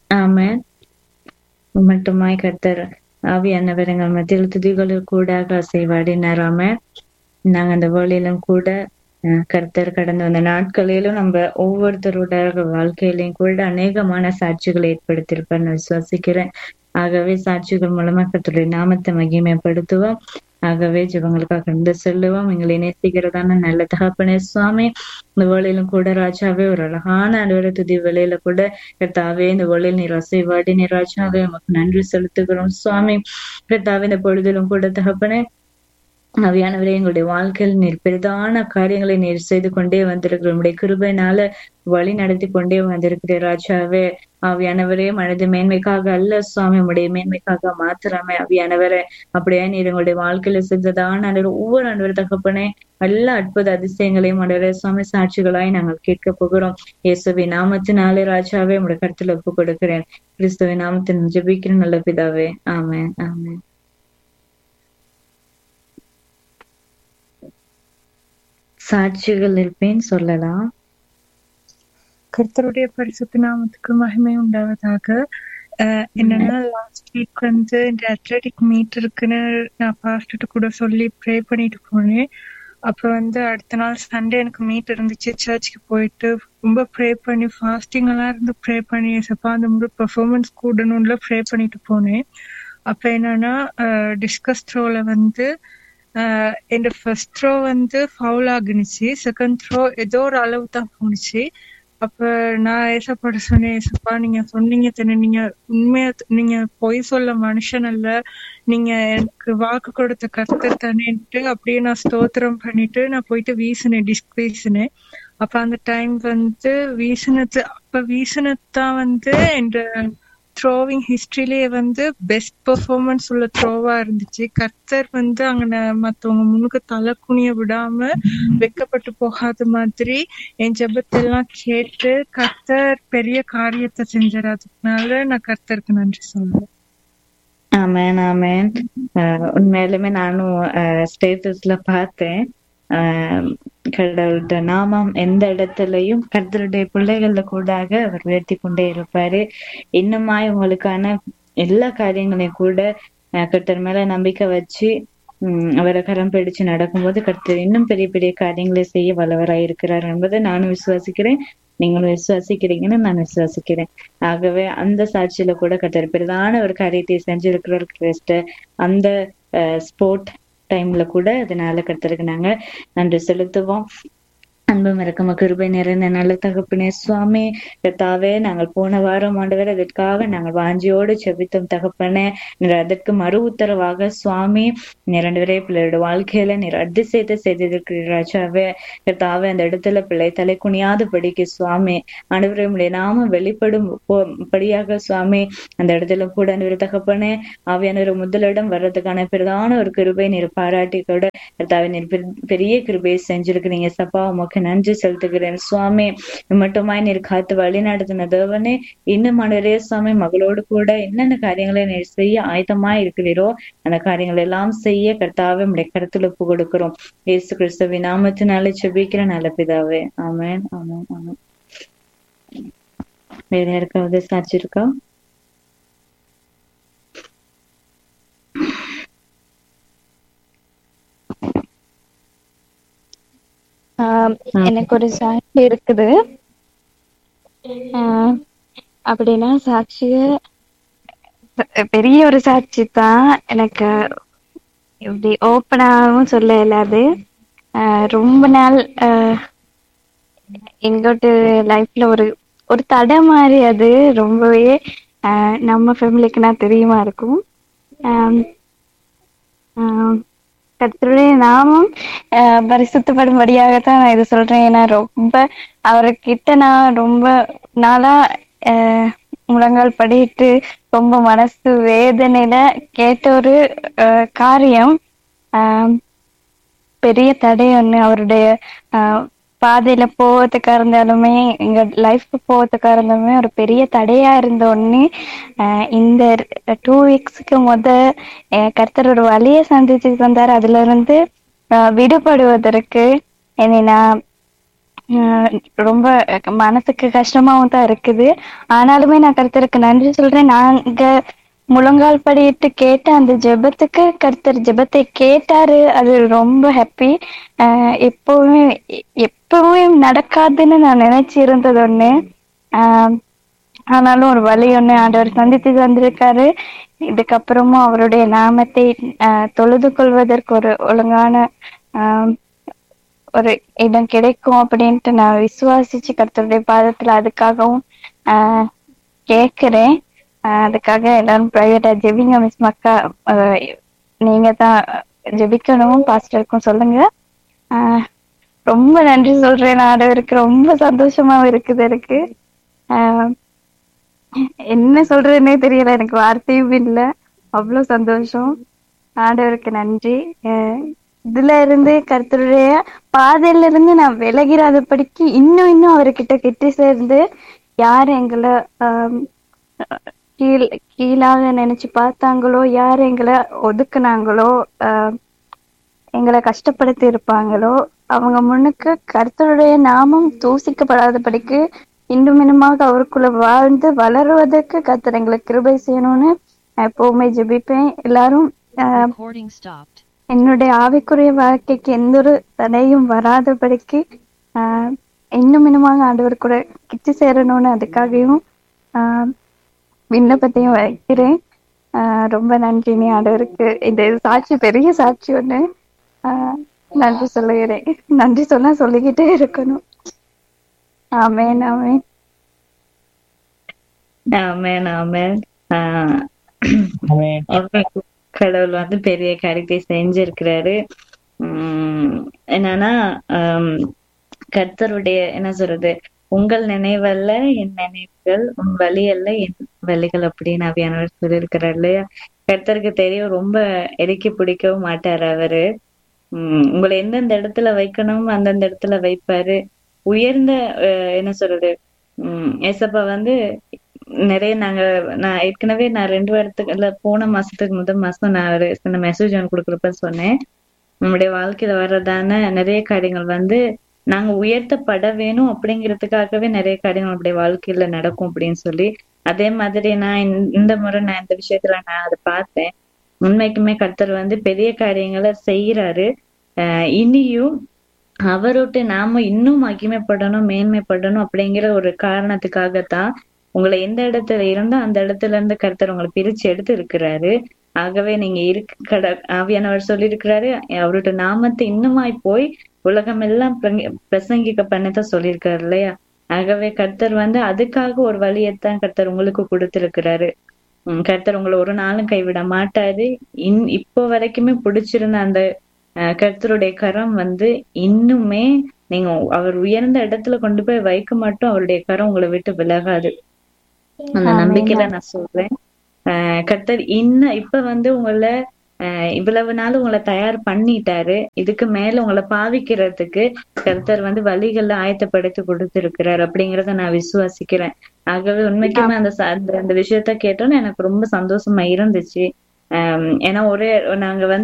ஆமென் மட்டுமாய் கர்த்தர் ஆவியானவர் எங்கள் மத்தியில் துதிகளில் கூடாக அசைவாடினார் ஆமென் நாங்க அந்த வேலையிலும் கூட அஹ், கர்த்தர் கடந்து வந்த நாட்களிலும் நம்ம ஒவ்வொருத்தரோட வாழ்க்கையிலையும் கூட அநேகமான சாட்சிகளை ஏற்படுத்தியிருப்பார் நான் விசுவாசிக்கிறேன் ஆகவே சாட்சிகள் மூலமா கர்த்தருடைய நாமத்தை மகிமைப்படுத்துவோம் ஆகவே ஜெபங்களுக்காக கடந்து செல்லுவோம் எங்களை நேசிக்கிறதான நல்ல தகப்பனே சுவாமி இந்த வேலையிலும் கூட ராஜாவே ஒரு அழகான அலுவலக துதி வேலையில கூட கர்த்தாவே இந்த வேலையில் நீர் அசைவாடி நீர் ராஜாவே உமக்கு நன்றி செலுத்துகிறோம் சுவாமி கர்த்தாவே இந்த பொழுதிலும் கூட தகப்பனே அவையானவரே எங்களுடைய வாழ்க்கையில் நீர் பெரிதான காரியங்களை நீர் செய்து கொண்டே வந்திருக்கிற உங்களுடைய கிருபையினால வழி நடத்தி கொண்டே வந்திருக்கிற ராஜாவே ஆவியானவரே மனது மேன்மைக்காக அல்ல சுவாமி உடைய மேன்மைக்காக மாத்திராமே ஆவியானவரே அப்படியே நீர் எங்களுடைய வாழ்க்கையில செஞ்சதான ஆண்டவர் ஒவ்வொரு ஆண்டவர் தகப்பனே எல்லா அற்புத அதிசயங்களையும் ஆண்டவரே சுவாமி சாட்சிகளாய் நாங்கள் கேட்க போகிறோம் இயேசுவி நாமத்தினாலே ராஜாவே உங்களுடைய கருத்துல ஒப்பு கொடுக்கிறேன் கிறிஸ்துவின் நாமத்தின் ஜெபிக்கிற நல்ல பிதாவே ஆமென் ஆமென் சாட்சிகள் இருப்பேன் சொல்லலாம் கர்த்தருடைய பரிசுத்த நாமத்துக்கு மகிமை உண்டாவதாக அஹ் என்னன்னா லாஸ்ட் வீக் வந்து இந்த அத்லெட்டிக் மீட் இருக்குன்னு நான் பாஸ்ட்டு கூட சொல்லி ப்ரே பண்ணிட்டு போனேன் அப்ப வந்து அடுத்த நாள் சண்டே எனக்கு மீட் இருந்துச்சு சர்ச்சுக்கு போயிட்டு ரொம்ப ப்ரே பண்ணி ஃபாஸ்டிங் எல்லாம் இருந்து ப்ரே பண்ணி சப்பா அந்த முழு பெர்ஃபார்மன்ஸ் கூடணும்ல ப்ரே பண்ணிட்டு போனேன் அப்ப என்னன்னா டிஸ்கஸ் த்ரோல வந்து ஆஹ் என் ஃபர்ஸ்ட் த்ரோ வந்து ஃபவுல் ஆகுனுச்சு செகண்ட் த்ரோ ஏதோ ஒரு அளவு தான் போணுச்சு அப்ப நான் ஏசப்பாட சொன்னேன் ஏசப்பா நீங்க சொன்னீங்க தானே நீங்க உண்மையா நீங்க பொய் சொல்ல மனுஷன் அல்ல நீங்க எனக்கு வாக்கு கொடுத்த கர்த்தர் தானேன்ட்டு அப்படியே நான் ஸ்தோத்திரம் பண்ணிட்டு நான் போயிட்டு வீசினேன் டிஸ்க் வீசினேன் அப்ப அந்த டைம் வந்து வீசினது அப்ப வீசினது தான் வந்து என் த்ரோவிங் ஹிஸ்டரியிலேயே வந்து பெஸ்ட் பெர்ஃபார்மன்ஸ் உள்ள த்ரோவா இருந்துச்சு கர்த்தர் வந்து அங்க மத்தவங்க முன்னுக்கு தலை குனிய விடாம வெக்கப்பட்டு போகாத மாதிரி என் ஜெபத்தெல்லாம் கேட்டு கர்த்தர் பெரிய காரியத்தை செஞ்சாரு அதுக்குனால நான் கர்த்தருக்கு நன்றி சொல்றேன் ஆமேன் ஆமேன் ஆஹ் உண்மையிலுமே நானும் ஸ்டேட்டஸ்ல பார்த்தேன் ஆஹ் கடவுளோட நாமம் எந்த இடத்துலயும் கர்த்தருடைய பிள்ளைகள கூடாக அவர் உயர்த்தி கொண்டே இருப்பாரு இன்னுமாய் உங்களுக்கான எல்லா காரியங்களையும் கூட ஆஹ் கர்த்தர் மேல நம்பிக்கை வச்சு உம் அவரை கரம் பிடிச்சு நடக்கும்போது கர்த்தர் இன்னும் பெரிய பெரிய காரியங்களை செய்ய வல்லவராய் இருக்கிறார் என்பதை நானும் விசுவாசிக்கிறேன் நீங்களும் விசுவாசிக்கிறீங்கன்னு நான் விசுவாசிக்கிறேன் ஆகவே அந்த சாட்சியில கூட கர்த்தர் பிரதான ஒரு காரியத்தை செஞ்சிருக்கிறார் கிறிஸ்ட அந்த ஸ்போர்ட் டைம்ல கூட அதனால கர்த்தருக்கு நாங்க நன்றி செலுத்துவோம் அன்பும் இறக்கம கிருபை நிறைந்த நல்ல தகப்பனே சுவாமி கர்த்தாவே நாங்கள் போன வாரம் ஆண்டவர் அதற்காக நாங்கள் வாஞ்சியோடு செபித்தோம் தகப்பனே நீர் அதற்கு மறு உத்தரவாக சுவாமி நீர் ரெண்டு பேரே பிள்ளையோட வாழ்க்கையில நீர் அதிசயத்தை செய்திருக்கிறீர் ராஜாவே கர்த்தாவே அந்த இடத்துல பிள்ளை தலை குனியாத படிக்கு சுவாமி ஆண்டவரே உடைய நாம வெளிப்படும் படியாக சுவாமி அந்த இடத்துல கூட நீர் தகப்பனே ஆவியான ஒரு முதலிடம் வர்றதுக்கான பிரதான ஒரு கிருபை நீர் பாராட்டி கூட கர்த்தாவே நீர் பெரிய கிருபையை செஞ்சிருக்கிறீங்க சப்பா உமக்கு நன்றி செலுத்துகிறேன் சுவாமி மட்டுமாய் நீர் காத்து வழி நடத்தின தேவனே இன்னும் மனரே சுவாமி மகளோடு கூட என்னென்ன காரியங்களை நீர் செய்ய ஆயத்தமாய் இருக்கிறீரோ அந்த காரியங்கள் எல்லாம் செய்ய கர்த்தாவே உடைய கருத்துல ஒப்பு கொடுக்கிறோம் இயேசு கிறிஸ்துவின் நாமத்தினாலே செபிக்கிற நல்ல பிதாவே ஆமேன் ஆமேன் ஆமேன் வேற யாருக்காவது சாட்சி இருக்கா எனக்கு ஒரு சாட்சி இருக்குது அப்படின்னா சாட்சிய பெரிய ஒரு சாட்சி தான் எனக்கு இப்படி ஓப்பனாகவும் சொல்ல இல்லாது ரொம்ப நாள் எங்கோட்டு லைஃப்ல ஒரு ஒரு தடை மாதிரி அது ரொம்பவே நம்ம ஃபேமிலிக்கு நான் தெரியுமா இருக்கும் கர்த்தருடைய நாமம் பரிசுத்தப்படும்படியாகத்தான் நான் இதை சொல்றேன் ஏன்னா ரொம்ப அவர்கிட்ட நான் ரொம்ப நாளா முழங்கால் படிட்டு ரொம்ப மனசு வேதனையில கேட்ட ஒரு காரியம் பெரிய தடை ஒண்ணு அவருடைய பாதையில போவதுக்கா இருந்தாலுமே எங்க லைஃப்க்கு போவதுக்கா இருந்தாலுமே ஒரு பெரிய தடையா இருந்த ஒண்ணு இந்த டூ வீக்ஸ்க்கு முத கர்த்தர் ஒரு வழியை சந்திச்சு தந்தார் அதுல இருந்து விடுபடுவதற்கு என்னை நான் ஆஹ் ரொம்ப மனசுக்கு கஷ்டமாவும் தான் இருக்குது ஆனாலுமே நான் கருத்தருக்கு நன்றி சொல்றேன் நாங்க முழங்கால் படியிட்டு கேட்ட அந்த ஜெபத்துக்கு கர்த்தர் ஜெபத்தை கேட்டாரு அது ரொம்ப ஹாப்பி எப்பவுமே எ- எப்பவுமே நடக்காதுன்னு நான் நினைச்சு இருந்தது ஒண்ணு ஆஹ் ஆனாலும் ஒரு வழி ஒண்ணு ஆண்டவர் சந்தித்து வந்திருக்காரு இதுக்கப்புறமும் அவருடைய நாமத்தை ஆஹ் தொழுது கொள்வதற்கு ஒரு ஒழுங்கான ஆஹ் ஒரு இடம் கிடைக்கும் அப்படின்ட்டு நான் விசுவாசிச்சு கர்த்தருடைய பாதத்துல அதுக்காகவும் ஆஹ் கேக்குறேன் ஆஹ் அதுக்காக எல்லாரும் பிரைவேட்டா ஜெபிங்க மிஸ் மக்கா ஆஹ் நீங்க தான் ஜெபிக்கணும் பாஸ்டருக்கும் சொல்லுங்க ஆஹ் ரொம்ப நன்றி சொல்றேன் ஆண்டவருக்கு ரொம்ப சந்தோஷமா இருக்குது எனக்கு ஆஹ் என்ன சொல்றதுன்னே தெரியல எனக்கு வார்த்தையும் இல்ல அவ்வளவு சந்தோஷம் ஆண்டவருக்கு நன்றி அஹ் இதுல இருந்து கர்த்தருடைய பாதையில இருந்து நான் விலகிறாதபடிக்கு இன்னும் இன்னும் அவர்கிட்ட கிட்ட சேர்ந்து யார் எங்களை ஆஹ் கீழ் கீழாக நினைச்சு பார்த்தாங்களோ யார் எங்களை ஒதுக்குனாங்களோ ஆஹ் எங்களை கஷ்டப்படுத்தி இருப்பாங்களோ அவங்க முன்னுக்கு கர்த்தருடைய நாமம் தூசிக்கப்படாதபடிக்கு இன்னும் இன்னுமாக அவருக்குள்ள வாழ்ந்து வளருவதற்கு கர்த்தர் எங்களுக்கு கிருபை செய்யணும்னு நான் எப்பவுமே ஜெபிப்பேன் எல்லாரும் ஆஹ் Recording stopped. என்னுடைய ஆவிக்குரிய வாழ்க்கைக்கு எந்த ஒரு தடையும் வராதபடிக்கு ஆஹ் இன்னும் இன்னுமாக ஆண்டவர் கூட கிச்சு சேரணும்னு அதுக்காகவும் ஆஹ் விண்ணப்பத்தையும் வைக்கிறேன் ஆஹ் ரொம்ப நன்றி நீ ஆண்டவருக்கு இந்த சாட்சி பெரிய சாட்சி ஒண்ணு ஆஹ் நன்றி சொல்லுகிறேன் நன்றி சொன்னா சொல்லிக்கிட்டே இருக்கணும் ஆமென் ஆமென் ஆமென் ஆமென் ஆஹ் ஆமென். அவருக்கு கடவுள் வந்து பெரிய காரியத்தை செஞ்சிருக்கிறாரு உம் என்னன்னா ஆம், கர்த்தருடைய என்ன சொல்றது உங்கள் நினைவல்ல என் நினைவுகள் உன் வழி அல்ல என் வழிகள் அப்படின்னு அவியானவர் சொல்லியிருக்கிறார் இல்லையா கர்த்தருக்கு தெரியும் ரொம்ப இறக்கி பிடிக்கவும் மாட்டாரு அவரு உம் உங்களை எந்தெந்த இடத்துல வைக்கணும் அந்தந்த இடத்துல வைப்பாரு உயர்ந்த அஹ், என்ன சொல்றது உம் ஏசப்பா வந்து நிறைய நாங்க நான் ஏற்கனவே நான் ரெண்டு வாரத்துக்கு இல்ல போன மாசத்துக்கு முதல் மாசம் நான் ஒரு சின்ன மெசேஜ் ஒன்று கொடுக்குறப்ப சொன்னேன் நம்முடைய வாழ்க்கையில வர்றதான நிறைய காரியங்கள் வந்து நாங்க உயர்த்தப்பட வேணும் அப்படிங்கிறதுக்காகவே நிறைய காரியங்கள் நம்முடைய வாழ்க்கையில நடக்கும் அப்படின்னு சொல்லி அதே மாதிரி நான் இந்த- இந்த முறை நான் இந்த விஷயத்துல நான் அதை பார்த்தேன் உண்மைக்குமே கர்த்தர் வந்து பெரிய காரியங்களை செய்யறாரு ஆஹ் இனியும் அவரோட்டு நாம இன்னும் மகிமைப்படணும் மேன்மைப்படணும் அப்படிங்கிற ஒரு காரணத்துக்காகத்தான் உங்களை எந்த இடத்துல இருந்தோ அந்த இடத்துல இருந்து கர்த்தர் உங்களை பிரிச்சு எடுத்து இருக்கிறாரு ஆகவே நீங்க இருக்க கட ஆவியானவர் சொல்லியிருக்கிறாரு அவருடைய நாமத்தை இன்னுமாய் போய் உலகம் எல்லாம் பிரங்க- பிரசங்கிக்க பண்ணதான் சொல்லியிருக்காரு இல்லையா ஆகவே கர்த்தர் வந்து அதுக்காக ஒரு வழியைத்தான் கர்த்தர் உங்களுக்கு கொடுத்திருக்கிறாரு உம் கர்த்தர் உங்களை ஒரு நாளும் கைவிட மாட்டாரு இன் இப்போ வரைக்குமே பிடிச்சிருந்த அந்த அஹ், கர்த்தருடைய கரம் வந்து இன்னுமே நீங்க அவர் உயர்ந்த இடத்துல கொண்டு போய் வைக்க மட்டும் அவருடைய கரம் உங்களை விட்டு விலகாது அந்த ஆமென். நம்பிக்கையில நான் சொல்றேன் ஆஹ் கர்த்தர் இன்னும் இப்ப வந்து உங்களை ஆஹ் இவ்வளவு நாள் உங்களை தயார் பண்ணிட்டாரு இதுக்கு மேல உங்களை பாவிக்கிறதுக்கு கர்த்தர் வந்து வழிகளை ஆயத்தப்படுத்தி கொடுத்திருக்கிறார் அப்படிங்கறத நான் விசுவாசிக்கிறேன் ஆகவே உண்மைக்குமே அந்த ச- அந்த அந்த விஷயத்த கேட்டோன்னு எனக்கு ரொம்ப சந்தோஷமா இருந்துச்சு ஆஹ் ஏன்னா ஒரே நாங்க வந்து